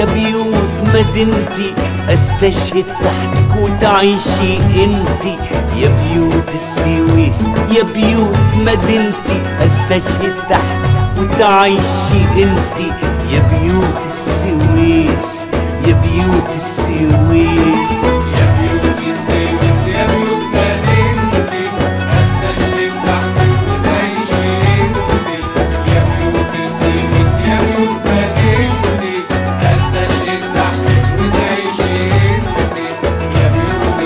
يا بيوت مدينتي استشهد تحتك وتعيشي انتي يا بيوت السويس يا بيوت مدينتي استشهد تحتك وتعيشي انتي يا بيوت السويس يا بيوت السويس يا بيوت السويس يا بيوت مدينتي استشهد تحتك وتعيشي انتي يا بيوت السويس يا بيوت مدينتي استشهد تحتك وتعيشي انتي يا بيوت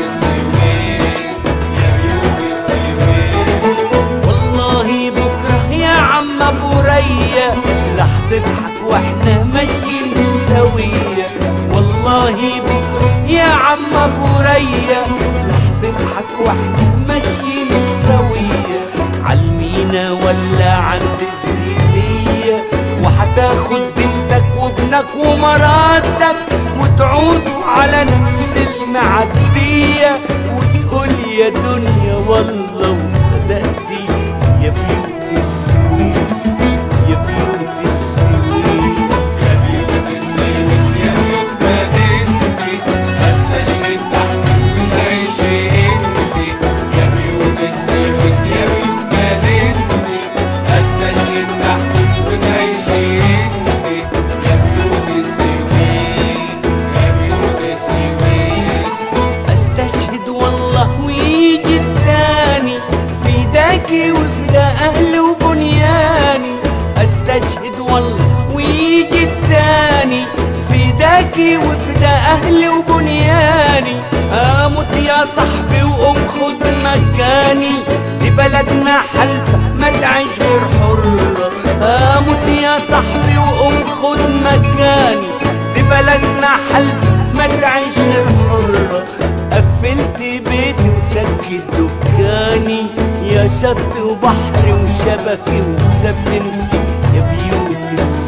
السويس يا بيوت السويس والله بكرة يا عم ابو ريا رح تضحك واحنا ماشيين سوية والله بكرة يا عم ابو ريا رح تضحك واحنا ماشيين سوية عالمينا ولا عند الزيتية وهتاخد بنتك وابنك ومراتك وتعودوا على نفس المعدية وتقول يا دنيا والله وصدقتي يا بيوت السويس يا بيوت السويس يا بيوت السويس يا بيوت مدينتي استشهد تحتك وتعيشي انتي يا بيوت السويس يا بيوت مدينتي استشهد تحتك وتعيشي انتي يا بيوت السويس يا بيوت السويس استشهد والله ويجي التاني فداكي وفدا اهلي وبنياني استشهد والله ويجي التاني فداكي وفدا اهلي وبنياني اموت يا صاحبي وقوم خد مكاني دي بلدنا حلفة ما تعيش غير حرة اموت يا صاحبي وقوم خد مكاني دي بلدنا حلفة ما تعيش غير حرة قفلت بيتي وسكت دكاني يا شط وبحر وشبكي وسفينتي يا بيوت السماء